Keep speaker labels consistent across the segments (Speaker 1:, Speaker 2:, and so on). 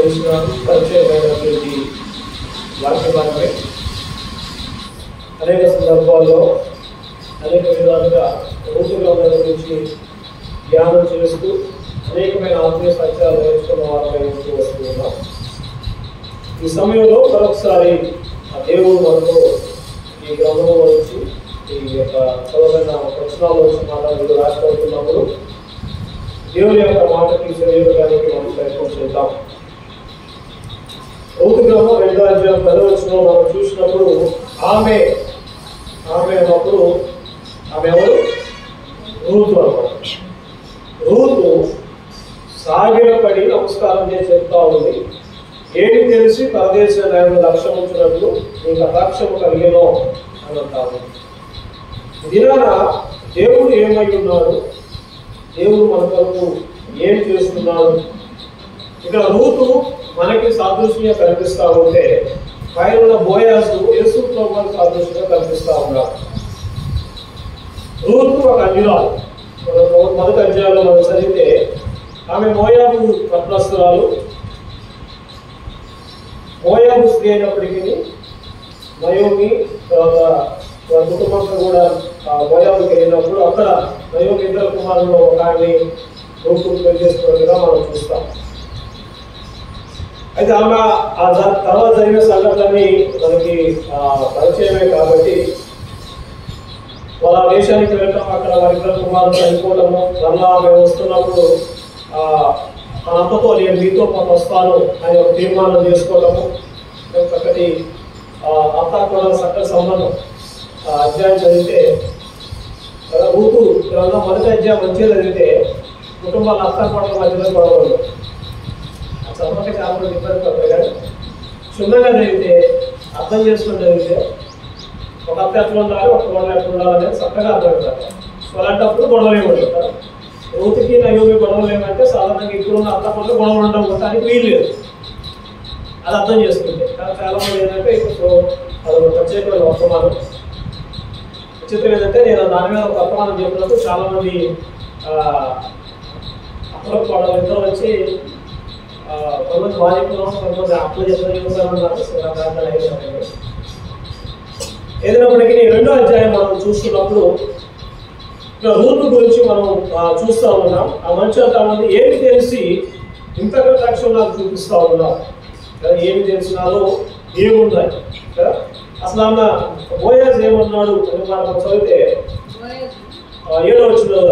Speaker 1: తెలిసిన పరిచయమైనటువంటి వాక్య భాగమే అనేక సందర్భాల్లో అనేక విధాలుగా రూపుగా గురించి ధ్యానం చేస్తూ అనేకమైన ఆత్మీయ సత్యాలు నేర్చుకున్న వారిపై ఉంటూ వస్తూ ఉన్నాం ఈ సమయంలో మరొకసారి ఆ దేవుడు మనకు ఈ గ్రంథంలో నుంచి ఈ యొక్క చదవైన వచనాల్లో వచ్చి మాట్లాడుతూ రాసిపోతున్నప్పుడు దేవుని యొక్క మాటకి శరీరానికి మనం ప్రయత్నం చేద్దాం రూతు గ్రంథం రెండో అధ్యాయం పదవచనం మనం చూసినప్పుడు ఆమె ఆమె అన్నప్పుడు ఆమె ఎవరు రూతు అన్నమాట రూతు సాగిలపడి నమస్కారం చేసి చెప్తా ఉంది ఏమి తెలిసి పరదేశ నేను లక్ష్యం ఉంచినట్లు నీకు అలక్ష్యము కలిగేనో అని అంటాను దినాన దేవుడు ఏమై ఉన్నాడు దేవుడు మన కొరకు ఏం చేస్తున్నాడు ఇక్కడ రూతు మనకి సాదృశ్యంగా కనిపిస్తా ఉంటే పైన ఉన్న బోయాసు యేసు ప్రభువుకి సాదృశ్యంగా కనిపిస్తా ఉన్నాడు రూతు ఒక అన్యురాలు మనం మొదటి అధ్యాయంలో మనం చదివితే ఆమె మోయాబు పట్నస్తురాలు మోయాబు స్త్రీ అయినప్పటికీ నయోమి తర్వాత వారి కుటుంబంతో కూడా ఆ మోయాబుకి వెళ్ళినప్పుడు అక్కడ నయోమి ఇద్దరు కుమారులు ఒక ఆమె రూపు పెళ్లి చేసుకున్నట్టుగా మనం చూస్తాం అయితే ఆమె ఆ జ- తర్వాత జరిగిన సంఘటనని మనకి ఆ, పరిచయమే కాబట్టి వాళ్ళ దేశానికి వెళ్ళటం అక్కడ వారిద్దరు కుమారులు చనిపోవడము మళ్ళా ఆమె వస్తున్నప్పుడు ఆ తన అత్తతో నేను మీతో పాటు వస్తాను అని ఒక తీర్మానం చేసుకోవడము చక్కటి ఆ, అత్త కూడా చక్కటి సంబంధం ఆ అధ్యాయం చదివితే ఆ, ఋతు గ్రంథం మొదటి అధ్యాయం మంచిగా చదివితే కుటుంబాల అత్త కోడల మధ్యలో గొడవలు ఆ చదవక చాలా మంది ఇబ్బంది పడతారు కానీ క్షుణ్ణంగా చదివితే అర్థం చేసుకుని చదివితే ఒక అత్త ఎట్లా ఉండాలి ఒక గొడవ ఎట్లా ఉండాలి అనేది చక్కగా అర్థమవుతారు సో అలాంటప్పుడు గొడవలు ఏమంటారు యువతికి నయోగి గొడవలు ఏమంటే సాధారణంగా ఇప్పుడున్న అత్త పనులు గొడవలు ఉండడం ఉండడానికి వీలు లేదు అది అర్థం చేసుకుంటే కానీ చాలా మంది ఏంటంటే ఇప్పుడు అదొక ప్రత్యేకమైన వర్తమానం విచిత్రం ఏంటంటే నేను దాని మీద ఒక వర్తమానం చెప్పినప్పుడు చాలా మంది అప్పుడు గొడవలు ఇద్దరు వచ్చి ఆ, కొంతమంది బాధితులను కొంతమంది అప్పులు చెప్తారు ఏదైనప్పటికీ రెండో అధ్యాయం మనం చూస్తున్నప్పుడు ఇక్కడ రూతు గురించి మనం ఆ, చూస్తా ఉన్నాం ఆ మనిషి అంతా మంది ఏమి తెలిసి ఇంతగా సాక్ష్యం నాకు చూపిస్తా ఉన్నా కదా, ఏమి తెలిసినాలో ఏమున్నాయి కదా? అసలు ఆమె బోయాజ్ ఏమన్నాడు అని మనం చదివితే ఆ, ఏడో వచ్చిన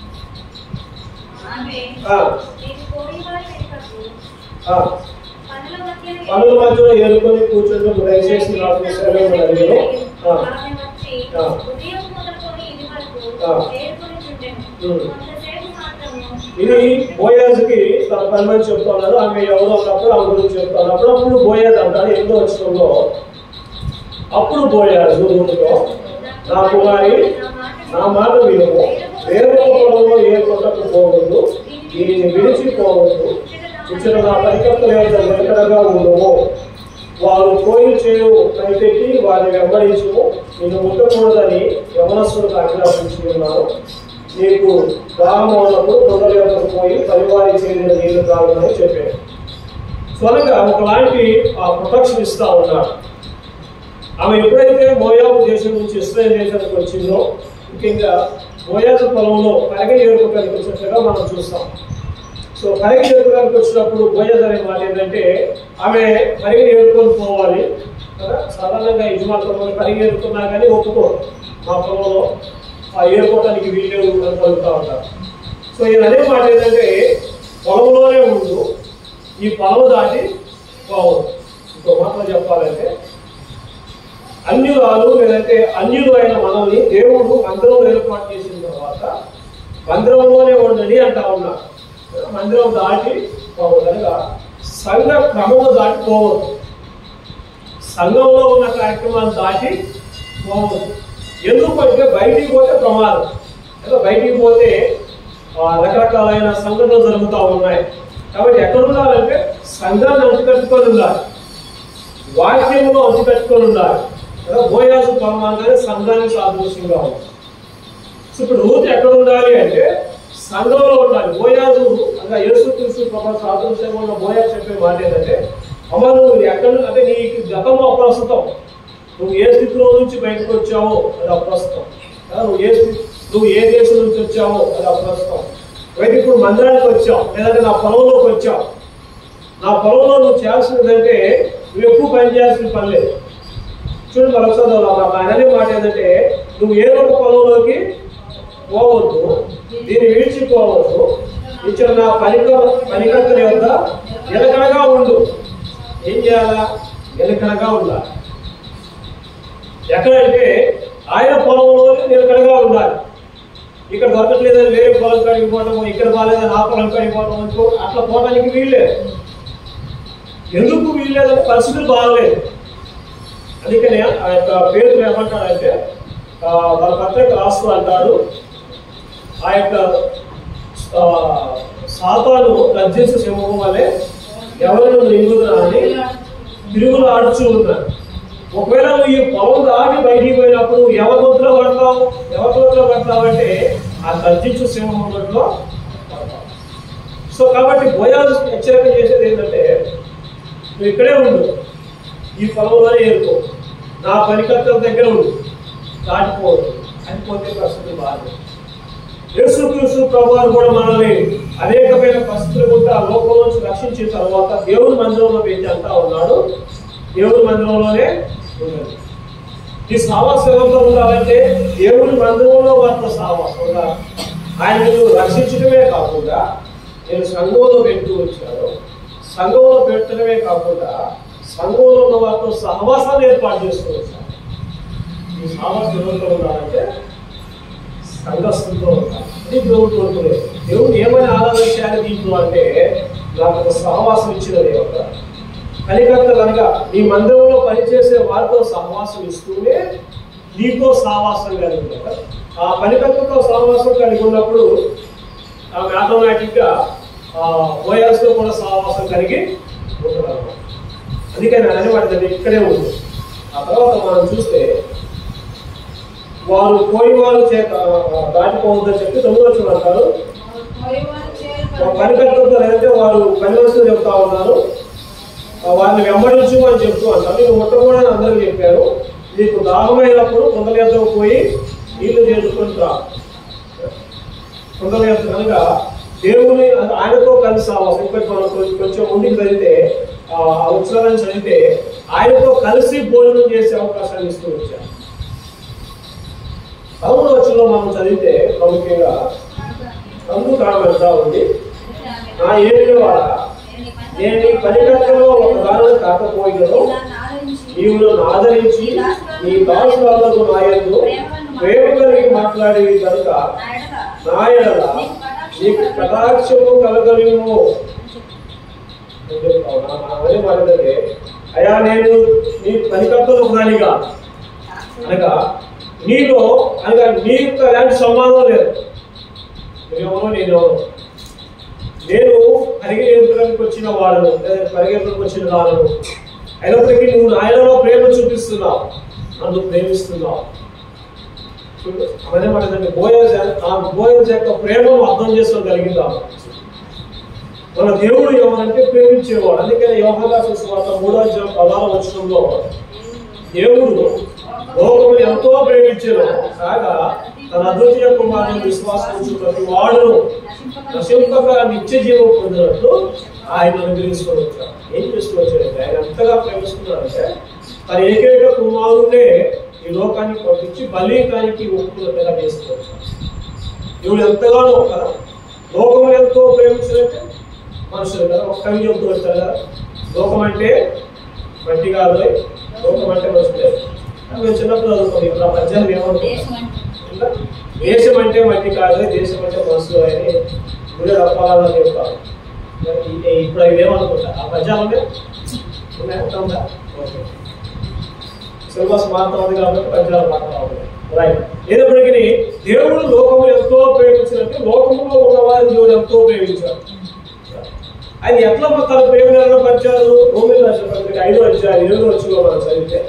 Speaker 2: ఆమె
Speaker 1: ఆ,
Speaker 2: నీకు కోడివారి వెనుకకు
Speaker 1: ఆ,
Speaker 2: పనుల మధ్యన
Speaker 1: పనుల మధ్యలో ఏరుకొని కూర్చుంటూ దయచేసి నాకు సెలవు అడిగాను ఆ,
Speaker 2: ఆమె వచ్చి
Speaker 1: ఆ.
Speaker 2: ఉదయం మొదలుకొని ఇది వరకు
Speaker 1: ఆ.
Speaker 2: చేరుకొని చుండెను.
Speaker 1: ఉమ్.
Speaker 2: కొంతసేపు మాత్రము
Speaker 1: ఇది బోయాజ్కి తన పని మంది చెప్తున్నారు ఆమె ఎవరో ఉన్నప్పుడు ఆమె గురించి చెప్తాను అప్పుడప్పుడు బోయాజ్ అంటారు ఎంతో వచ్చంలో అప్పుడు బోయాజు రూపుతో నా కుమారి నా మాట వినుము వేరే పొలంలో ఏ కొండకు పోవద్దు దీనిని విడిచిపోవద్దు ఇచ్చిన నా పరికర్తల యొక్క నిలకడగా ఉండుము వారు కోయిలు చేయు కనిపెట్టి వారిని వెంబడించుము నిన్ను ముట్టకూడదని యవనస్తులకు ఆజ్ఞాపించి ఉన్నాను నీకు దాహం ఉన్నప్పుడు కొండల యొక్క పోయి పరివారి చేరిన నీళ్లు తాగమని చెప్పాను సో అనగా ఒకలాంటి ఆ ప్రొటెక్షన్ ఇస్తా ఉన్నాడు ఆమె ఎప్పుడైతే మోయాబు దేశం నుంచి ఇస్రాయల్ దేశానికి వచ్చిందో ముఖ్యంగా మోయాబు పొలంలో కరగ ఏరుకోవడానికి వచ్చినట్లుగా మనం చూస్తాం సో కరగ ఏరుకోవడానికి వచ్చినప్పుడు బోయాజ్ అనే మాట ఏంటంటే ఆమె కరిగి ఏరుకొని పోవాలి కదా సాధారణంగా యజమాని పొలంలో కరిగి ఏరుకున్నా కానీ ఒప్పుకోరు మా పొలంలో ఆ ఏరుకోవడానికి వీలు అని పలుకుతూ ఉంటారు సో ఈయన అనే మాట ఏంటంటే పొలంలోనే ఉండు ఈ పొలం దాటి పోవద్దు ఇంకో మాటలో చెప్పాలంటే అన్యురాలు లేదంటే అన్యులు అయిన మనల్ని దేవుడు మందిరంలో ఏర్పాటు చేసిన తర్వాత మందిరంలోనే ఉండండి అంటా ఉన్నారు మందిరం దాటి పోవద్దు అనగా సంఘ క్రమము దాటి పోవద్దు సంఘంలో ఉన్న కార్యక్రమాన్ని దాటి పోవద్దు ఎందుకంటే బయటికి పోతే ప్రమాదం లేదా బయటికి పోతే ఆ, రకరకాలైన సంఘటనలు జరుగుతూ ఉన్నాయి కాబట్టి ఎక్కడ ఉండాలంటే సంఘాన్ని అంటుకట్టుకొని ఉండాలి వాక్యంలో అంటుకట్టుకొని ఉండాలి కదా బోయాసు పరమానందనే సంఘానికి సాదృశ్యంగా ఉంది సో ఇప్పుడు రూత్ ఎక్కడ ఉండాలి అంటే సంఘంలో ఉండాలి బోయాజు అనగా యేసు క్రీస్తు ప్రభా సాదృశ్యంగా ఉన్న బోయాజు చెప్పే మాట ఏంటంటే అమ్మ నువ్వు ఎక్కడ నుంచి- అంటే నీకు గతంలో అప్రస్తుతం నువ్వు ఏ స్థితిలో నుంచి బయటకు వచ్చావో అది అప్రస్తుతం ఆ, నువ్వు ఏ స్థితి నువ్వు ఏ దేశం నుంచి వచ్చావో అది అప్రస్తుతం అయితే ఇప్పుడు మందిరానికి వచ్చావు లేదంటే నా పొలంలోకి వచ్చావు నా పొలంలో నువ్వు చేయాల్సిందంటే నువ్వు ఎక్కువ పని చేయాల్సిన పని లేదు చూడు మరొకసారి చదువుదాం. ఆయన అనే మాట ఏంటంటే నువ్వు ఏ ఒక పొలంలోకి పోవద్దు దీన్ని విడిచిపోవద్దు ఇచ్చిన నా పనిక పనికత్తని యొక్క నిలకడగా ఉండు ఏం చేయాలా నిలకడగా ఉండాలి ఎక్కడంటే ఆయన పొలంలోనే నిలకడగా ఉండాలి ఇక్కడ దొరకట్లేదని వేరే పొలం కాడికి పోవటం ఇక్కడ బాగాలేదని ఆ పొలం కాడికి పోవటం అనుకో అట్లా పోవడానికి వీల్లేదు ఎందుకు వీల్లేదంటే పరిస్థితులు బాగలేదు అందుకనే ఆ యొక్క పేరు ఏమంటాడంటే ఆ, వాళ్ళ పత్రిక రాస్తూ అంటాడు ఆ యొక్క ఆ, సాతాను గర్జించే సింహం వలె ఎవరిని నిలుగుదరా అని తిరుగులు ఆడుచూ ఉన్నాడు ఒకవేళ నువ్వు ఈ పొలం దాటి బయటికి పోయినప్పుడు ఎవరి ముద్రలో పడతావు ఎవరి ముద్రలో పడతావు అంటే ఆ గర్జించు సింహం ముద్రలో పడతావు సో కాబట్టి బోయాలు హెచ్చరిక చేసేది ఏంటంటే నువ్వు ఇక్కడే ఉండు ఈ పొలంలోనే ఏరుకో నా పనికర్తల దగ్గర ఉండు దాటిపోవద్దు అని పోతే పరిస్థితి బాగా యేసుక్రీస్తు ప్రభువారు కూడా మనల్ని అనేకమైన పరిస్థితులు గుండా ఆ లోకం నుంచి రక్షించిన తర్వాత దేవుని మందిరంలో పెట్టి అంటా ఉన్నాడు దేవుని మందిరంలోనే ఉండండి ఈ సావాసం ఎవరితో ఉండాలంటే దేవుని మందిరంలో వారితో సావాసం ఉండాలి ఆయన నువ్వు రక్షించడమే కాకుండా నేను సంఘంలో పెడుతూ వచ్చాను సంఘంలో పెట్టడమే కాకుండా సంఘంలో ఉన్న వారితో సహవాసాన్ని ఏర్పాటు చేస్తూ వచ్చాను ఈ సహవాసం ఎవరితో ఉండాలంటే సంఘస్థులతో ఉండాలి అది దేవుడు కోరుకునేది దేవుడు ఏమని ఆరాధన చేయాలి దీంట్లో అంటే నాకు ఒక సహవాసం ఇచ్చిన దేవత కలికత్తలు అనగా నీ మందిరంలో పనిచేసే వారితో సహవాసం ఇస్తూనే నీతో సహవాసం కలిగి ఉంటారు ఆ పనికత్తతో సహవాసం కలిగి ఉన్నప్పుడు ఆమె ఆటోమేటిక్గా ఓఎస్తో కూడా సహవాసం కలిగి ఉంటారు అందుకని అని వాటి ఇక్కడే ఉంది ఆ తర్వాత మనం చూస్తే వారు పోయి వారు చేత ఆ, దాటిపోవద్దని చెప్పి తొమ్మిది వచ్చిన అంటారు పనికట్టుతో లేదంటే వారు పని వస్తువులు చెప్తా ఉన్నారు ఆ, వారిని వెంబడించు అని చెప్తూ అంటారు నేను ముట్టకూడదని అందరికీ చెప్పారు నీకు దాహమైనప్పుడు కొందల ఎద్దకు పోయి నీళ్లు చేసుకుని రా కొందల ఎద్దు కనుక దేవుని ఆయనతో కలిసి సావాసం ఇంకా మనం కొంచెం- కొంచెం ముందుకు చదివితే ఆ ఆ ఉత్సవాన్ని చదివితే ఆయనతో కలిసి భోజనం చేసే అవకాశాన్ని ఇస్తూ వచ్చారు పదమూడు వచ్చంలో మనం చదివితే ప్రాముఖ్యంగా అందుకు కామెంటా ఉంది నా ఏడు వాడ నేను నీ పనికత్తలో ఒక దానిని కాకపోయినను నీవు నన్ను ఆదరించి నీ దాసులకు నాయందు ప్రేమ కలిగి మాట్లాడి కనుక నా ఎడల నీకు కటాక్షము కలగలేము అదే మాట్లాడితే అయ్యా నేను నీ పనికత్తలో ఒకదానిగా అనగా నీలో అనగా నీకు ఎలాంటి సంబంధం లేదు నువ్వెవరో నేనెవరో నేను పరిగెత్తడానికి వచ్చిన వాడను లేదా పరిగెత్తడానికి వచ్చిన వాడను అయినప్పటికీ నువ్వు నాయనలో ప్రేమ చూపిస్తున్నావు నన్ను ప్రేమిస్తున్నావు చూడు, అవన్నీ మనకి బోయజ్ ఆ బోయజ్ యొక్క ప్రేమను అర్థం చేసుకోగలిగిందా మన దేవుడు ఎవరంటే ప్రేమించేవాడు అందుకని యోగదాసు స్వాత మూడో అధ్యాయం పదహారు వచనంలో దేవుడు లోకముని ఎంతో ప్రేమించారు కాగా తన అద్వితీయ కుమారుని విశ్వాసం ఉంచు ప్రతి వాడును నశింపగా నిత్య జీవం పొందినట్లు ఆయన అనుగ్రహించుకొని వచ్చారు ఏం చేసుకుని వచ్చాడంటే ఆయన ఎంతగా ప్రేమిస్తున్నాడంటే తన ఏకైక కుమారుడే ఈ లోకాన్ని పంపించి బలీకానికి ఒప్పుకున్నట్టుగా చేసుకోవచ్చు దేవుడు ఎంతగానో కదా లోకం ఎంతో ప్రేమించినట్టే మనుషులు కదా ఒక కవి చెబుతూ వచ్చారు కదా లోకం అంటే మట్టి కాదు లోకం అంటే మనుషులే అది మేము చిన్నప్పుడు చదువుకోండి ఇప్పుడు ఆ పద్యాలు ఏమనుకుంటాం ఇంకా దేశం అంటే మట్టి కాదు దేశం అంటే మనసులో అని గుడి తప్పాలని చెప్తారు మరి ఈ- ఇప్పుడు అవి ఏమనుకుంటా ఆ పద్యాలు ఉన్నాయి ఉన్నాయా? ఉందా ఓకే సిలబస్ మారుతా ఉంది కాబట్టి పద్యాలు మారుతా ఉంది రైట్ ఏదప్పటికీ దేవుడు లోకము ఎంతో ప్రేమించినట్టు లోకములో ఉన్నవారిని దేవుడు ఎంతో ప్రేమించాడు ఆయన ఎట్లా తన ప్రేమ నెరవేర్చారు రోమిల్ రాసిన పత్రిక ఐదో అధ్యాయం ఎనిమిదో వచ్చిన మనం చదివితే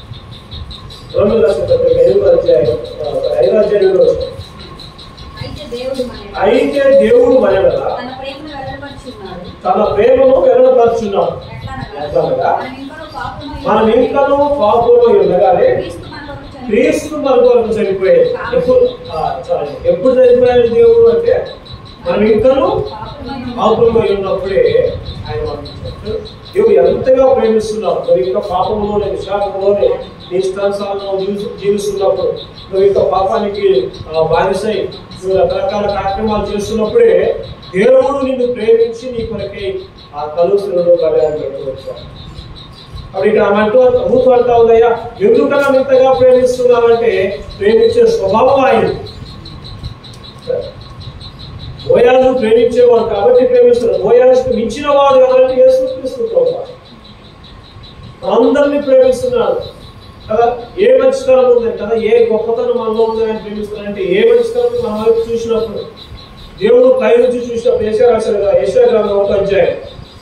Speaker 1: రోమిల్ రాసిన పత్రిక ఐదో అధ్యాయం ఆ, ఐదో అధ్యాయం ఎనిమిదో వచ్చిన
Speaker 3: దేవుడు మనల్ని
Speaker 1: అయితే దేవుడు మనెడల
Speaker 3: తన ప్రేమను వెల్లడిపరుచున్నాడు
Speaker 1: తన ప్రేమను వెల్లడపరుచున్నాడు
Speaker 3: ఎట్లనగా
Speaker 1: ఎట్లనగా?
Speaker 3: మనం ఇంకనూ పాపమై
Speaker 1: మనం ఇంకనూ పాపంలో ఉండగానే
Speaker 3: క్రీస్తు మన కొరకు చనిపోయాడు.
Speaker 1: క్రీస్తు మన కొరకు చనిపోయాడు ఎప్పుడు ఆ, చాలు. ఎప్పుడు చనిపోయాడు దేవుడు అంటే మనం ఇంకనూ పాపంలో ఉన్నప్పుడే ఆయన మరణించాడు. దేవుడు ఎంతగా ప్రేమిస్తున్నావు నువ్వు ఇంకా పాపంలోనే విశాఖంలోనే నీ ఇష్టానుసారంలో జీవి- జీవిస్తున్నప్పుడు నువ్వు ఇంకా పాపానికి ఆ, బానిసై నువ్వు రకరకాల కార్యక్రమాలు చేస్తున్నప్పుడే దేవుడు నిన్ను ప్రేమించి నీ కొరకై ఆ కలుసులలో కళ్యాణం పెట్టుకొచ్చాడు అప్పుడు ఇక్కడ ఆమె అంటూ రూతు అంటా ఉందయ్యా ఎందుకన్నా ఇంతగా ప్రేమిస్తున్నావంటే ప్రేమించే స్వభావం ఆయన బోయాజు ప్రేమించేవాడు కాబట్టి ప్రేమిస్తున్నాడు బోయాజుకు మించిన వాడు ఎవరంటే యేసు క్రీస్తు ప్రభు అందరినీ ప్రేమిస్తున్నాడు కదా ఏ మంచితనం ఉంది కదా ఏ గొప్పతనం మనలో ఉందని ఆయన ప్రేమిస్తున్నాడు అంటే ఏ మంచితనం మన వైపు చూసినప్పుడు దేవుడు పై నుంచి చూసినప్పుడు యశా రాశారు కదా యశా గ్రంథం ఒక అధ్యాయం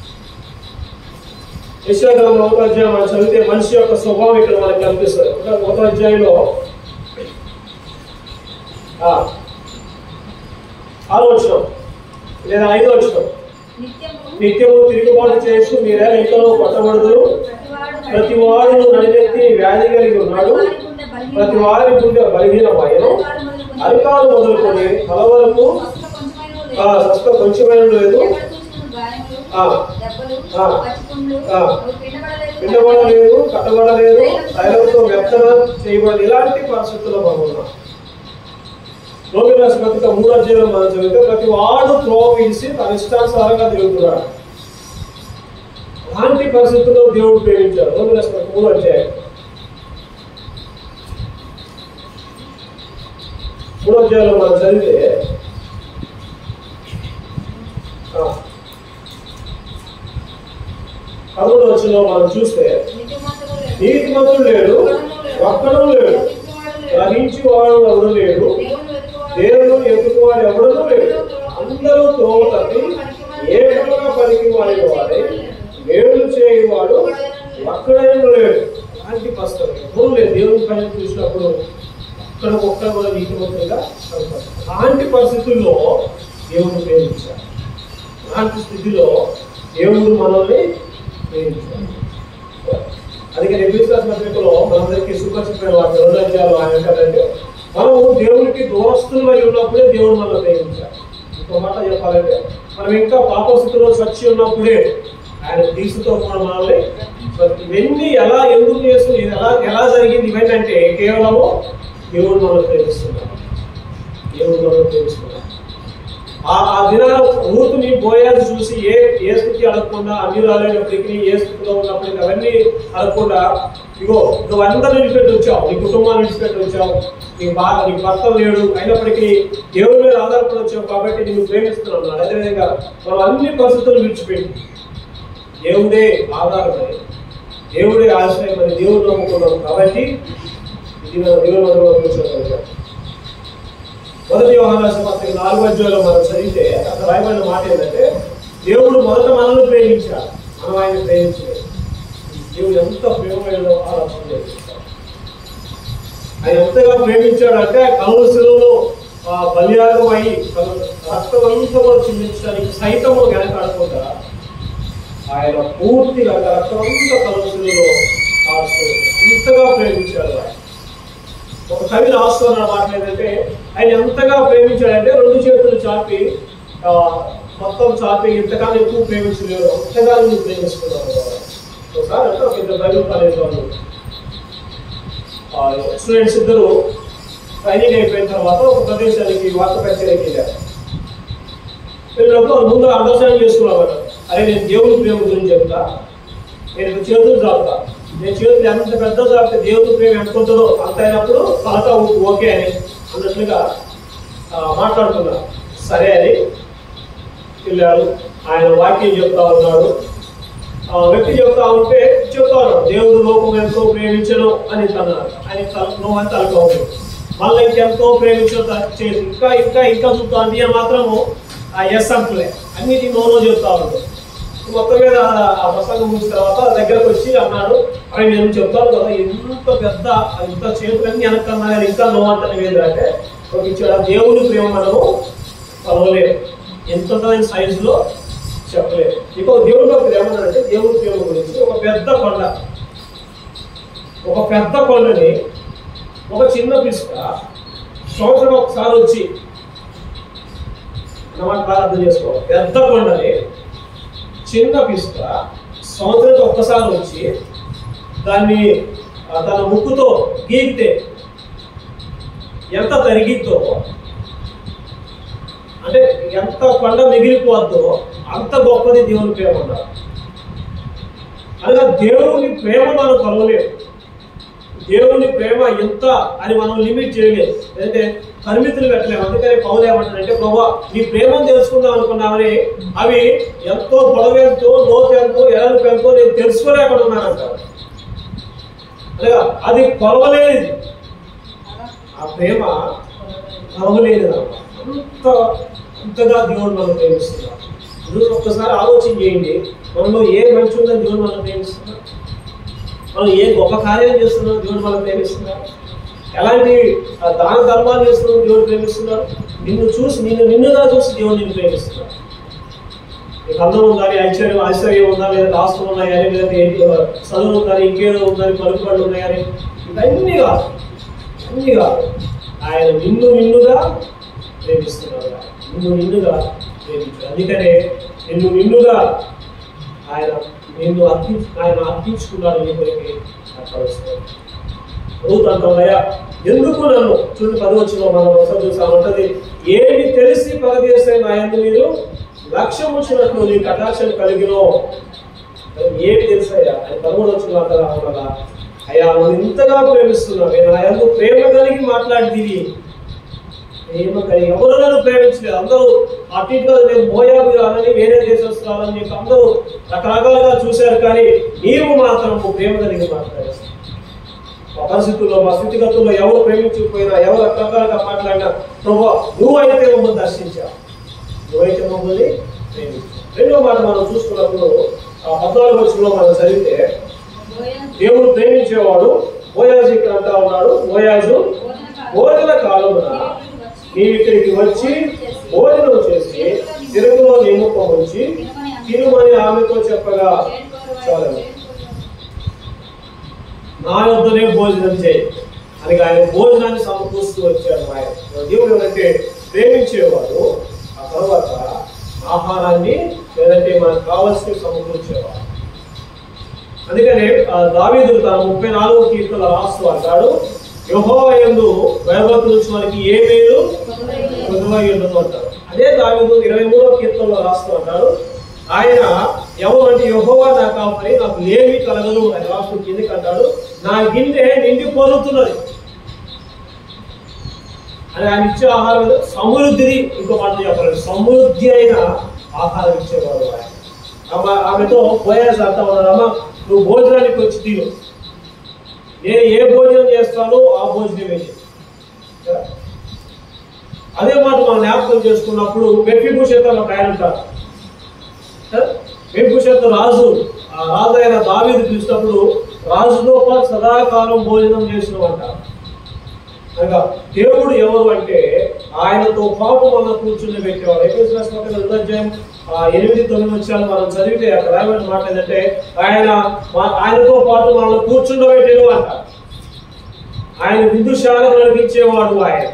Speaker 1: యశా గ్రంథం ఒక అధ్యాయం మనం చదివితే మనిషి యొక్క స్వభావం ఇక్కడ మనకు కనిపిస్తుంది ఒక- ఒక అధ్యాయంలో ఆ, ఆరో వచ్చిన లేదా ఐదో వచ్చిన
Speaker 3: నిత్యము
Speaker 1: నిత్యము తిరుగుబాటు చేస్తూ మీరే ఇంకనూ కొట్టబడదు
Speaker 3: ప్రతివాడు
Speaker 1: ప్రతి వాడు నడినెత్తి వ్యాధి కలిగి ఉన్నాడు ప్రతి వారి గుండె బలహీనమాయను అరికాలు మొదలుకొని తల వరకు ఆ, స్వస్థ కొంచెమైన లేదు ఆ. ఆ. ఆ. పిండబడలేదు కట్టబడలేదు తైలంతో వ్యక్తన చేయబడలేదు ఇలాంటి పరిస్థితుల్లో మనం ఉన్నాం రోగి రాసిన పత్రిక మూడు అధ్యాయులు మనం చదివితే ప్రతి వాడు త్రోవ విడిసి తన ఇష్టానుసారంగా తిరుగుతున్నాడు అలాంటి పరిస్థితుల్లో దేవుడు ప్రేమించాడు రోగి రాసిన పత్రిక మూడు అధ్యాయం మూడు అధ్యాయంలో మనం చదివితే ఆ, పదమూడు వచ్చిన మనం చూస్తే నీతి మంత్రులు లేడు ఒక్కడూ లేడు గ్రహించి వాడు ఎవడు లేడు దేవుడు ఎదుర్కోవాడు ఎవడూ లేడు అందరూ త్రోవ తప్పి ఏ విధంగా పనికి వాడి వాడే మేలు చేయవాడు ఒక్కడైనా లేడు అలాంటి కష్టం ఎవరు లేదు దేవుని పైన చూసినప్పుడు ఒక్కడ ఒక్కడ కూడా నీతి మంత్రులుగా కనపడతారు. అలాంటి పరిస్థితుల్లో దేవుడు ప్రేమించాడు అలాంటి స్థితిలో దేవుడు మనల్ని ప్రేమించాడు అందుకే ఎబిలిసాస్ పత్రికలో మనందరికీ సుపరిచితమైన వాటి రెండు అధ్యాయాలు ఆయన ఏంటంటే మనము దేవునికి దూరస్తులు అయి ఉన్నప్పుడే దేవుడు మనల్ని ప్రేమించాడు ఇంకో మాట చెప్పాలంటే మనం ఇంకా పాప స్థితిలో చచ్చి ఉన్నప్పుడే ఆయన తీసుతో కూడా మనల్ని ఇవన్నీ ఎలా ఎందుకు చేస్తుంది ఇది ఎలా ఎలా జరిగింది ఇవన్నీ అంటే కేవలము దేవుడు మనల్ని ప్రేమిస్తున్నాడు దేవుడు మనల్ని ప్రేమిస్తున్నాడు ఆ ఆ దినాల రూతుని బోయాలు చూసి ఏ ఏ స్థితి అడగకుండా అన్ని రాలేనప్పటికీ ఏ స్థితిలో ఉన్నప్పటికీ అవన్నీ అడగకుండా ఇగో నువ్వు అందరిని విడిచిపెట్టి వచ్చావు నీ కుటుంబాన్ని విడిచిపెట్టి వచ్చావు నీ బా నీ భర్త లేడు అయినప్పటికీ దేవుడి మీద ఆధారపడి వచ్చావు కాబట్టి నేను ప్రేమిస్తున్నాను అదేవిధంగా మనం అన్ని పరిస్థితులు విడిచిపెట్టి దేవుడే ఆధారమని దేవుడే ఆశ్రయం అని దేవుడు నమ్ముకున్నాం కాబట్టి ఇది మన దేవుడు మనలో చూసుకోగలిగాం మొదటి యోహాను పత్రిక నాలుగు అధ్యాయంలో మనం చదివితే అక్కడ రాయబడిన మాట ఏంటంటే దేవుడు మొదట మనల్ని ప్రేమించాడు మనం ఆయన ప్రేమించలేదు దేవుడు ఎంత ప్రేమైనదో ఆలోచన చేస్తాం ఆయన ఎంతగా ప్రేమించాడంటే కలుసులో బలియాగం అయి తన రక్తం అంతా కూడా చిందించడానికి సైతము వెనకాడకుండా ఆయన పూర్తిగా తన రక్తం అంతా కలుసులో అంతగా ప్రేమించాడు ఆయన ఒక కవి రాస్తున్న మాట ఏంటంటే ఆయన ఎంతగా ప్రేమించాడంటే రెండు చేతులు చాపి ఆ, మొత్తం చాపి ఇంతకాలం ఎక్కువ ప్రేమించలేరు అంతగా నువ్వు ప్రేమిస్తున్నావు ఒకసారి అంటే ఒక ఇద్దరు బైబిల్ కాలేజ్ వాళ్ళు స్టూడెంట్స్ ఇద్దరు ట్రైనింగ్ అయిపోయిన తర్వాత ఒక ప్రదేశానికి వార్త కచేరీకి వెళ్ళారు వెళ్ళినప్పుడు వాళ్ళు ముందు అండర్స్టాండ్ చేసుకున్నారు అరే నేను దేవుడి ప్రేమ గురించి చెప్తా నేను ఇప్పుడు చేతులు చాపుతా నేను చేతులు ఎంత పెద్ద చాపితే దేవుడి ప్రేమ ఎంత ఉంటుందో అంత అయినప్పుడు తలక ఊపు ఓకే అని అన్నట్లుగా ఆ, మాట్లాడుతున్నారు సరే అని వెళ్ళారు ఆయన వాక్యం చెప్తా ఉన్నాడు ఆ వ్యక్తి చెప్తా ఉంటే చెప్తా ఉన్నాడు దేవుడు లోకం ఎంతో ప్రేమించను అని తన్నారు ఆయన తల నువ్వు అని తలక ఉంది మళ్ళీ ఇంకెంతో ప్రేమించను త- చేసి ఇంకా ఇంకా ఇంకా చూస్తా అంటే ఈయన మాత్రము ఆ ఎస్ అంటులే అన్నిటి నోనో చెప్తా ఉన్నాడు మొత్తం మీద ఆ ప్రసంగం ముగిసిన తర్వాత దగ్గరకు వచ్చి అన్నాడు ఆయన నేను చెప్తాను కదా ఎంత పెద్ద ఇంత చేతులన్నీ వెనకన్నా కానీ ఇంకా నో అంటే ఏంటంటే ఒక ఇచ్చాడు ఆ దేవుని ప్రేమ మనము కొలవలేరు ఎంత ఉంటుందని సైజులో చెప్పలేరు ఇంకో దేవుడి భక్తులు ఏమన్నారంటే దేవుడి ప్రేమ గురించి ఒక పెద్ద కొండ ఒక పెద్ద కొండని ఒక చిన్న పిసుక సంవత్సరం ఒకసారి వచ్చి అన్నమాట బాగా అర్థం చేసుకో పెద్ద కొండని చిన్న పిసుక సంవత్సరం ఒక్కసారి వచ్చి దాన్ని ఆ, తన ముక్కుతో గీకితే ఎంత తరిగిద్దో అంటే ఎంత కొండ మిగిలిపోద్దో అంత గొప్పది దేవుని ప్రేమ అన్నారు అనగా దేవుని ప్రేమ మనం కొలవలేము దేవుని ప్రేమ ఎంత అని మనం లిమిట్ చేయలేదు అంటే పరిమితులు పెట్టలేము అందుకని పౌలు ఏమంటారంటే ప్రభా నీ ప్రేమను తెలుసుకుందాం అనుకున్నామని అవి ఎంతో పొడవెంతో లోతు ఎంతో ఎడలు ఎంతో నేను తెలుసుకోలేకుండా ఉన్నానంటారు అనగా అది కొలవలేనిది ఆ ప్రేమ కొలవలేనిది అంత అంతగా దేవుడు మనం ప్రేమిస్తున్నాడు ఈరోజు ఒక్కసారి ఆలోచన చేయండి మనలో ఏ మంచి ఉందని దేవుడు మనం ప్రేమిస్తున్నాడు మనం ఏ గొప్ప కార్యం చేస్తున్నాం దేవుడు మనం ప్రేమిస్తున్నాడు ఎలాంటి ఆ, దాన ధర్మాలు చేస్తున్నాం దేవుడు ప్రేమిస్తున్నాడు నిన్ను చూసి నిన్ను నిన్నుగా చూసి దేవుడు నిన్ను ప్రేమిస్తున్నాడు నీకు అందం ఉందని ఐశ్వర్యం ఐశ్వర్యం ఉందా లేదా ఆస్తులు ఉన్నాయని లేదా ఏంటి చదువు ఉందని ఇంకేదో ఉందని పలుకుబడులు ఉన్నాయని ఇవన్నీ కాదు అన్నీ కాదు ఆయన నిన్ను నిన్నుగా ప్రేమిస్తున్నాడు నిన్ను నిన్నుగా ప్రేమించాడు అందుకనే నిన్ను నిన్నుగా ఆయన నిన్ను అర్పి ఆయన అర్పించుకున్నాడు నీ కొరికి అర్పణిస్తున్నాడు రూత్ అంటామయ్యా ఎందుకు నన్ను చూడు పదవచ్చులో మనం ఒకసారి చూసామంటది ఏమి తెలిసి పరదేశం నా యందు మీరు లక్ష్యం ఉంచినట్లు నీ కటాక్షం కలిగినో ఏమి తెలుసయ్యా ఆయన పదమూడు వచ్చిన అంటారా వల్ల అయ్యా నువ్వు ఇంతగా ప్రేమిస్తున్నావు నేను నా యందు ప్రేమ కలిగి మాట్లాడితివి ప్రేమ కలిగి ఎవరు నన్ను ప్రేమించలేదు అందరూ అటు ఇటుగా నేను మోయాబు రానని వేరే దేశస్తురాలని చెప్పి అందరూ రకరకాలుగా చూశారు కానీ నీవు మాత్రం ప్రేమ కలిగి మాట్లాడేస్తావు మా పరిస్థితుల్లో మా స్థితిగతుల్లో ఎవరు ప్రేమించకపోయినా ఎవరు రకరకాలుగా మాట్లాడినా ప్రభు నువ్వైతే మమ్మల్ని దర్శించావు నువ్వైతే మమ్మల్ని ప్రేమించావు రెండో మాట మనం చూసుకున్నప్పుడు ఆ పద్నాలుగు వచ్చంలో మనం చదివితే దేవుడు ప్రేమించేవాడు బోయాజు ఇక్కడ అంటా ఉన్నాడు బోయాజు భోజన కాలమున నీవు ఇక్కడికి వచ్చి భోజనం చేసి తిరుగులో నిమ్మకం ఉంచి తిరుమని ఆమెతో చెప్పగా చాలు నా యొద్దనే భోజనం చేయి అని ఆయన భోజనాన్ని సమకూరుస్తూ వచ్చాడు ఆయన దేవుడు ఎవరంటే ప్రేమించేవాడు ఆ తర్వాత ఆహారాన్ని లేదంటే మనకు కావాల్సినవి సమకూర్చేవాడు అందుకనే ఆ దావీదు తన ముప్పై నాలుగు కీర్తన రాస్తూ అంటాడు యహోవయందు భయభక్తులు మనకి ఏ మేలు పొదువై ఉండదు అంటారు అదే దావీదు ఇరవై మూడో కీర్తనలో రాస్తూ అంటాడు ఆయన ఎవరు అంటే యహోవా నా కాపరి నాకు లేమి కలగదు అని రాస్తూ కిందకి అంటాడు నా గిన్నె నిండి పొరుతున్నది అని ఆయన ఇచ్చే ఆహారం ఏదో సమృద్ధిని ఇంకో మాట చెప్పాలి సమృద్ధి అయిన ఆహారం ఇచ్చేవాడు ఆయన ఆమె ఆమెతో పోయేసి అంటా ఉన్నాడు అమ్మ నువ్వు భోజనానికి వచ్చి తిను నేను ఏ భోజనం చేస్తానో ఆ భోజనమే చెయ్యి. కదా? అదే మాట మనం జ్ఞాపకం చేసుకున్నప్పుడు మెఫిభూషత్ అని ఒక ఆయన ఉంటారు కదా? మెఫిభూషత్ రాజు ఆ రాజు అయిన దావీదు పిలిచినప్పుడు రాజుతో పాటు సదాకాలం భోజనం చేసిన అంటారు అనగా దేవుడు ఎవరు అంటే ఆయనతో పాటు మనం కూర్చుని పెట్టేవాడు ఎపిఎస్ రాష్ట్ర రెండో అధ్యాయం ఆ, ఎనిమిది తొమ్మిది వచ్చాను మనం చదివితే అక్కడ రాయబడిన మాట ఏంటంటే ఆయన మా- ఆయనతో పాటు మనల్ని కూర్చుండబెట్టేడు అంట ఆయన విందుశాలకు నడిపించేవాడు ఆయన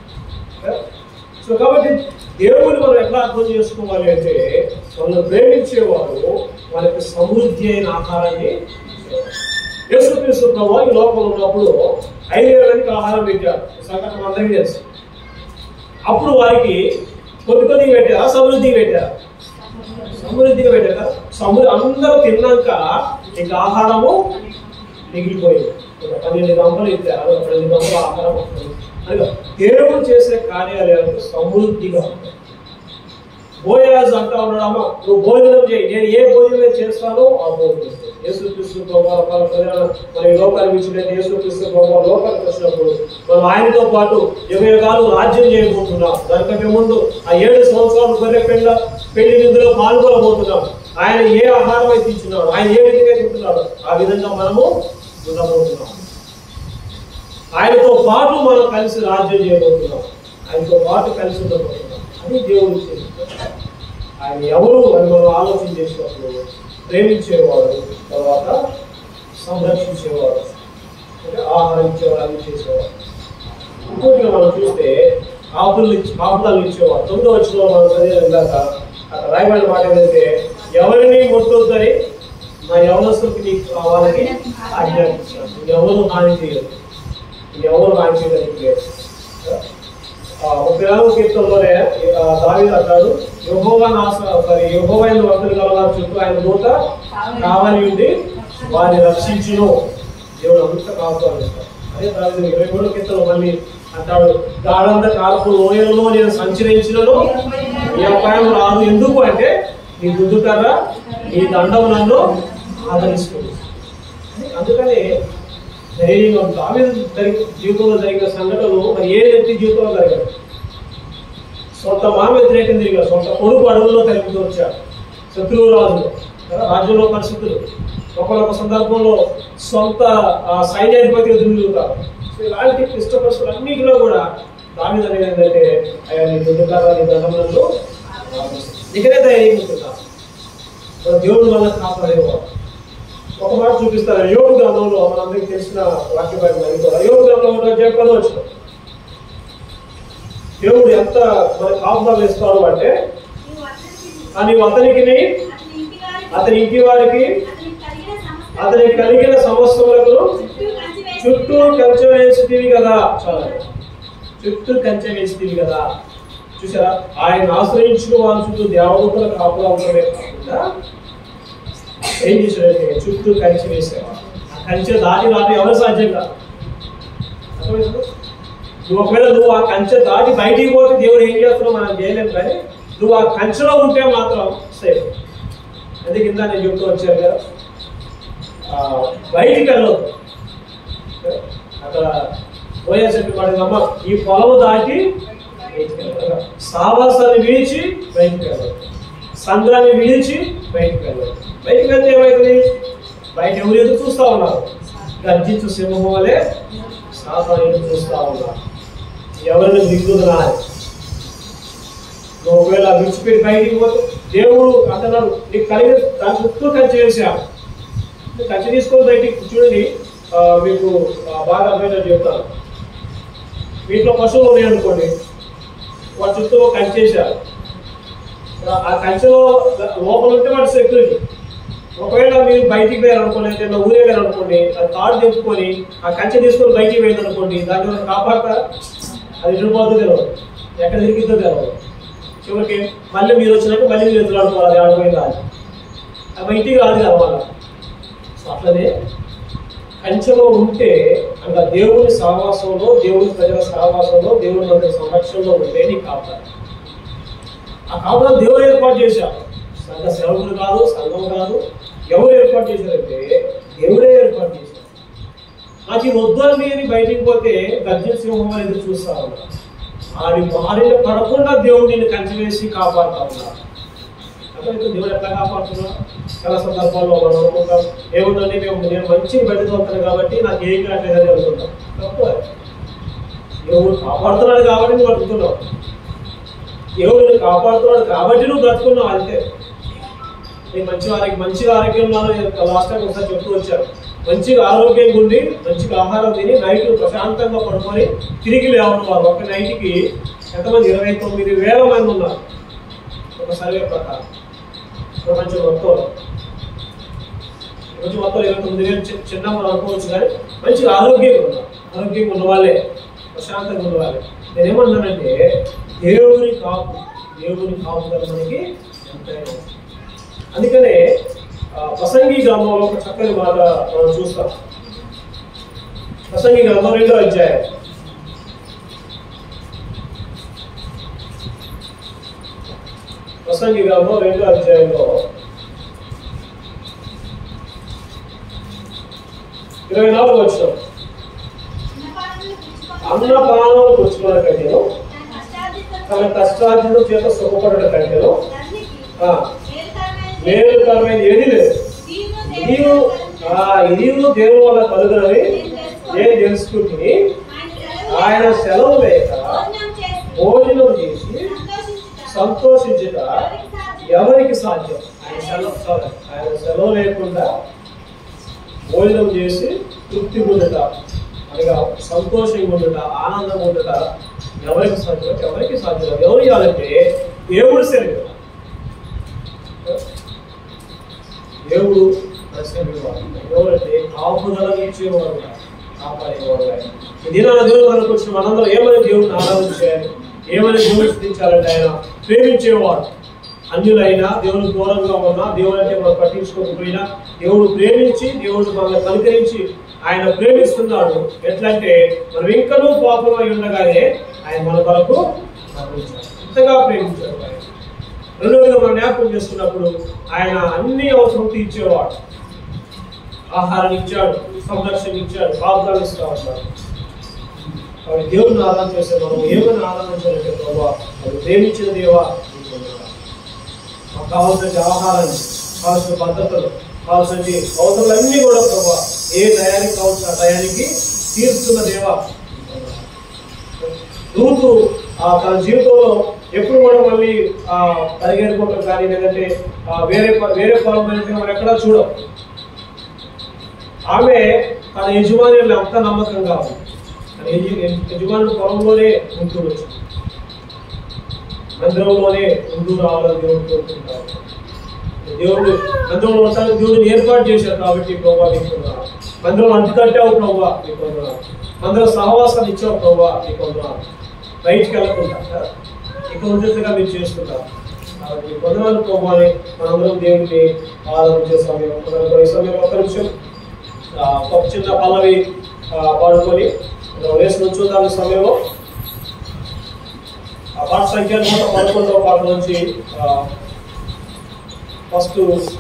Speaker 1: సో కాబట్టి దేవుని మనం ఎట్లా అర్థం చేసుకోవాలి అంటే మనల్ని ప్రేమించేవాడు మనకి సమృద్ధి అయిన ఆహారాన్ని ఇచ్చేవాడు. యేసుక్రీస్తు ప్రభు ఈ లోకంలో ఉన్నప్పుడు ఐదేళ్ళకి ఆహారం పెట్టారు ఈ సంఘటన అందరికీ తెలుసు అప్పుడు వారికి కొద్ది కొద్దిగా పెట్టారా సమృద్ధిగా పెట్టారా సమృద్ధిగా పెట్టారా సమృద్ధి అందరూ తిన్నాక ఇంకా ఆహారము మిగిలిపోయింది ఒక పన్నెండు గంపలు ఇచ్చారు ఒక పన్నెండు గంపల ఆహారం అనగా దేవుడు చేసే కార్యాలయాలకు సమృద్ధిగా ఉంటాయి బోయాజ్ అంటా ఉన్నాడమ్మా నువ్వు భోజనం చేయి నేను ఏ భోజనం చేస్తానో ఆ భోజనం చేయి. యేసుక్రీస్తు ప్రభావ మన ఈ లోకానికి ఇచ్చిన యేసుక్రీస్తు ప్రభావ లోకానికి వచ్చినప్పుడు మనం ఆయనతో పాటు యుగయుగాలు రాజ్యం చేయబోతున్నాం దానికంటే ముందు ఆ ఏడు సంవత్సరాలు గొర్రె పెళ్ళ పెళ్లి విందులో పాల్గొనబోతున్నాం ఆయన ఏ ఆహారం అయితే ఇచ్చినాడు ఆయన ఏ విధంగా తింటున్నాడు ఆ విధంగా మనము ఉండబోతున్నాం ఆయనతో పాటు మనం కలిసి రాజ్యం చేయబోతున్నాం ఆయనతో పాటు కలిసి ఉండబోతున్నాం అది దేవుడు చేసింది ఆయన ఎవరు అని మనం ఆలోచన చేసినప్పుడు ప్రేమించేవాడు తర్వాత సంరక్షించేవాడు అంటే ఆహారం ఇచ్చేవాడు అన్ని చేసేవాడు ఇంకోటిగా మనం చూస్తే కాపులు ఇచ్చి కాపుదాలు ఇచ్చేవాడు తొమ్మిదో వచ్చిన మనం చదివిన ఇందాక అక్కడ రాయబడిన మాట ఏంటంటే ఎవరిని ముట్టొద్దని నా యవనస్తులకి నీకు కావాలని ఆజ్ఞాపించాను ఎవరు హాని చేయదు ఎవరు హాని చేయడానికి లేదు ముప్పై నాలుగు కీర్తనలోనే ఆ, దావీదు అంటాడు యహోవా నాశ సారీ యహోవైన వర్తలు గల చుట్టూ ఆయన దూత కావాలి ఉండి వారిని రక్షించును దేవుడు అంత కాపుతాడు అదే దావీదు ఇరవై మూడు కీర్తనలో మళ్ళీ అంటాడు గాఢంత కాల్పు లోయలలో నేను సంచరించినను ఈ అపాయం రాదు ఎందుకు అంటే నీ దుద్దుకర్ర నీ దండం నన్ను ఆదరిస్తుంది అందుకని ధైర్యంగా ఉంటుంది ఆమె జరిగి జీవితంలో జరిగిన సంఘటనలు మరి ఏ వ్యక్తి జీవితంలో జరగదు సొంత మామ వ్యతిరేకం తిరిగారు సొంత కొడుకు అడవుల్లో తరిమితూ వచ్చారు శత్రువు రాజు కదా, రాజ్యంలో పరిస్థితులు ఒకనొక సందర్భంలో సొంత ఆ, సైన్యాధిపతిగా తిరుగుతారు సో ఇలాంటి క్లిష్ట పరిస్థితులు అన్నింటిలో కూడా దాని అనేది ఏంటంటే అయ్యా నీ దుడ్డుకారా నీ దండములను నీకనే ధైర్యం ఉంటుందా మన దేవుడు వల్ల కాపాడేవాడు ఒక మాట చూపిస్తారు యోగ గ్రంథంలో మనందరికీ తెలిసిన వాక్య భాగం అది కూడా యోగ గ్రంథంలో చెప్పడం వచ్చిన దేవుడు ఎంత మన కాపుదాలు ఇస్తాడు అంటే
Speaker 2: నీవు అతనికి
Speaker 1: అని అతనికి
Speaker 2: అతని ఇంటి వారికి
Speaker 1: అతని ఇంటి వారికి
Speaker 2: అతనికి కలిగిన సమస్త
Speaker 1: అతనికి కలిగిన సమస్తములకు
Speaker 2: చుట్టూ కంచి వేసి
Speaker 1: చుట్టూ కంచె వేసితివి కదా చాలా చుట్టూ కంచె వేసితివి కదా చూసారా ఆయన ఆశ్రయించిన వారి చుట్టూ దేవదూతల కాపులా ఉండడమే కాకుండా ఏం చేశాడంటే చుట్టూ కంచె వేసేవాడు ఆ కంచె దాటి దాటి ఎవరు సాధ్యం కాదు అర్థమైందా? నువ్వు ఒకవేళ నువ్వు ఆ కంచె దాటి బయటికి పోతే దేవుడు ఏం చేస్తున్నావు మనం చేయలేము కానీ నువ్వు ఆ కంచెలో ఉంటే మాత్రం సేఫ్ అందుకే కింద నేను చెప్తూ వచ్చాను కదా ఆ, బయటికి వెళ్ళొద్దు అక్కడ పోయే చెప్పి పడిందమ్మ ఈ పొలము దాటి బయటికి వెళ్ళాలి సావాసాన్ని విడిచి బయటికి వెళ్ళదు సంఘాన్ని విడిచి బయటికి వెళ్ళదు బయటికి వెళ్తే ఏమవుతుంది బయట ఎవరు ఎదురు చూస్తా ఉన్నారు గర్జించు సింహం వలె సాతాను ఎదురు చూస్తా ఉన్నారు ఎవరిని దిగుతున్నా నువ్వు ఒకవేళ విడిచిపెట్టి బయటికి పోతే దేవుడు అంటున్నాడు నీకు కలిగిన దాని చుట్టూ కంచె వేసాడు కంచె తీసుకొని బయటికి చూడండి ఆ, మీకు ఆ, బాగా అర్థమయ్యేటట్టు చెప్తాను వీటిలో పశువులు ఉన్నాయి అనుకోండి వాటి చుట్టూ ఒక కంచె వేశారు ఆ- ఆ కంచెలో లోపల ఉంటే వాటి సెక్యూరిటీ ఒకవేళ మీరు బయటికి పోయారు అనుకోండి అంటే నా ఊరే పోయారు అనుకోండి అది తాడు తెచ్చుకొని ఆ కంచె తీసుకొని బయటికి పోయింది అనుకోండి దాన్ని మనం కాపాడతా అది ఎడిపోతుందో తెలియదు ఎక్కడ తిరిగిద్దో తెలియదు చివరికి మళ్ళీ మీరు వచ్చినట్టు మళ్ళీ మీరు ఎదురాడుకోవాలి అది ఆడిపోయిందా అని అది బయటికి రాదు కదా మళ్ళీ సో అట్లనే కంచెలో ఉంటే అంటే దేవుని సహవాసంలో దేవుని ప్రజల సహవాసంలో దేవుని మంది సంరక్షణలో ఉంటే నీకు కాపాడు ఆ కాపురం దేవుడు ఏర్పాటు చేశారు సంఘ సేవకుడు కాదు సంఘం కాదు ఎవరు ఏర్పాటు చేశారంటే దేవుడే ఏర్పాటు చేశారు నాకు ఇది వద్దు అని నేను బయటికి పోతే గర్జన సింహం అని ఎదురు చూస్తా ఉన్నా ఆడి బారిన పడకుండా దేవుడు నిన్ను కంచి వేసి కాపాడుతా ఉన్నాడు అర్థమైతే దేవుడు ఎట్లా కాపాడుతున్నా చాలా సందర్భాల్లో మనం అనుకుంటాం ఏముందండి మేము నేను మంచి బయట తోలుతాను కాబట్టి నాకు ఏం కావట్లేదని అనుకుంటాం తప్పు అది. దేవుడు కాపాడుతున్నాడు కాబట్టి నువ్వు బతుకుతున్నావు దేవుడు నిన్ను కాపాడుతున్నాడు కాబట్టి నువ్వు బ్రతుకున్నావు అంతే నేను మంచి వారికి మంచిగా ఆరోగ్యంలో లాస్ట్ టైం ఒకసారి చెప్తూ వచ్చాను మంచిగా ఆరోగ్యంగా ఉండి మంచిగా ఆహారం తిని నైట్ ప్రశాంతంగా పడుకొని తిరిగి లేవడం వారు ఒక నైట్కి ఎంతమంది ఇరవై తొమ్మిది వేల మంది ఉన్నారు ఒక సర్వే ప్రకారం ప్రపంచం మొత్తం ప్రపంచం మొత్తం ఇరవై తొమ్మిది వేలు చి- చిన్న మనం అనుకోవచ్చు కానీ మంచిగా ఆరోగ్యంగా ఉన్నారు ఆరోగ్యంగా ఉన్న వాళ్ళే ప్రశాంతంగా ఉన్న వాళ్ళే నేనేమన్నానంటే దేవుని కాపు దేవుని కాపుదల మనకి ఎంతైనా అవసరం. అందుకనే ఆ, ప్రసంగి గ్రంథంలో ఒక చక్కని మాట మనం చూస్తాం ప్రసంగి గ్రంథం రెండో అధ్యాయం ప్రసంగి గ్రంథం రెండో అధ్యాయంలో ఇరవై నాలుగు వచ్చిన
Speaker 2: చిన్నపాలను
Speaker 1: అన్న ప్రాణాలు పుచ్చుకున్న కంటేను
Speaker 2: తన కష్టార్జితం
Speaker 1: తన కష్టార్జన చేత సుఖపడట కంటేను
Speaker 2: తండ్రికి
Speaker 1: ఆ,
Speaker 2: మేలుకరమైన
Speaker 1: మేలుకరమైన ఏది లేదు
Speaker 2: దీవును
Speaker 1: ఇదియు
Speaker 2: దేవుడు
Speaker 1: ఆ ఇదియు దేవుని వల్ల కలుగునని నేను తెలుసుకుంటుని
Speaker 2: ఆయన
Speaker 1: ఆయన
Speaker 2: సెలవు
Speaker 1: సెలవు లేక
Speaker 2: భోజనం చేసి
Speaker 1: భోజనం చేసి సంతోషించుట
Speaker 2: ఎవరికి సాధ్యం?
Speaker 1: ఎవరికి సాధ్యం ఆయన సెలవు sorry, ఆయన సెలవు లేకుండా భోజనం చేసి తృప్తి పొందుట అనగా సంతోషంగా ఉండుట ఆనందంగా ఉండుట ఎవరికి సాధ్యం ఎవరికి సాధ్యం కాదు. ఎవరు ఇవ్వాలంటే దేవుడు సెలవు దేవుడు దర్శనమివ్వాలి ఎవరంటే కాపుదల ఇచ్చేవాడు కాపాడేవాడు ఆయన. ఈ దినాల దేవుడు మనకు వచ్చిన మనందరం ఏమని దేవుడిని ఆరాధించాలి ఏమని దేవుడు స్థితించాలంటే ఆయన ప్రేమించేవాడు అన్యులైనా దేవుడు దూరంగా ఉన్నా దేవుడు అంటే మనం పట్టించుకోకపోయినా దేవుడు ప్రేమించి దేవుడు మనల్ని కనికరించి ఆయన ప్రేమిస్తున్నాడు ఎట్లంటే మనం ఇంకనూ పాపమై ఉండగానే ఆయన మన కొరకు మరణించాడు. ఇంతగా ప్రేమించాడు ఆయన రెండవదిగా మనం జ్ఞాపకం చేసుకున్నప్పుడు ఆయన అన్ని అవసరం తీర్చేవాడు ఆహారం ఇచ్చాడు సంరక్షణ ఇచ్చాడు ప్రార్థనలు ఇస్తా ఉంటాడు కాబట్టి దేవుడిని ఆరాధన చేసే మనం ఏమని ఆరాధించాలంటే ప్రభావ అది ప్రేమించిన దేవా నీకు వందనాలు. మాకు కావాల్సిన ఆహారాన్ని కావాల్సిన పద్ధతులు కావాల్సిన అవసరాలన్నీ కూడా ప్రభావ ఏ టయానికి కావాల్సిన ఆ టయానికి తీరుస్తున్న దేవా నీకు వందనాలు. రూతు ఆ తన జీవితంలో ఎప్పుడు కూడా మళ్ళీ ఆ పరిగెడుకోవటం కానీ లేదంటే ఆ వేరే ప- వేరే పొలం అనేది మనం ఎక్కడా చూడం ఆమె తన యజమాని అంత నమ్మకంగా ఉంది తన యజ- యజమాని పొలంలోనే ఉంటూ వచ్చింది మందిరంలోనే ఉంటూ రావాలని దేవుడు కోరుకుంటారు దేవుడు మందిరంలో ఉండడానికి దేవుడిని ఏర్పాటు చేశారు కాబట్టి ప్రభావ నీకు వందనాలు. మందిరం అంటుకట్టావు ప్రభావ నీకు వందనాలు. మందిరం సహవాసాన్ని ఇచ్చావు ప్రభావ నీకు వందనాలు. బయటికి వెళ్ళకుండా ఇక ఉన్నట్టుగా మీరు చేసుకుంటారు కాబట్టి వందనాలు ప్రభావని మనందరం దేవుడిని ఆరాధించే సమయం మనం ఈ సమయంలో ఒక నిమిషం ఆ, ఒక చిన్న పల్లవి ఆ, పాడుకొని మనం వేసి ఉంచుదాం ఈ సమయంలో ఆ పాట సంఖ్య నూట పదకొండవ పాట నుంచి ఫస్ట్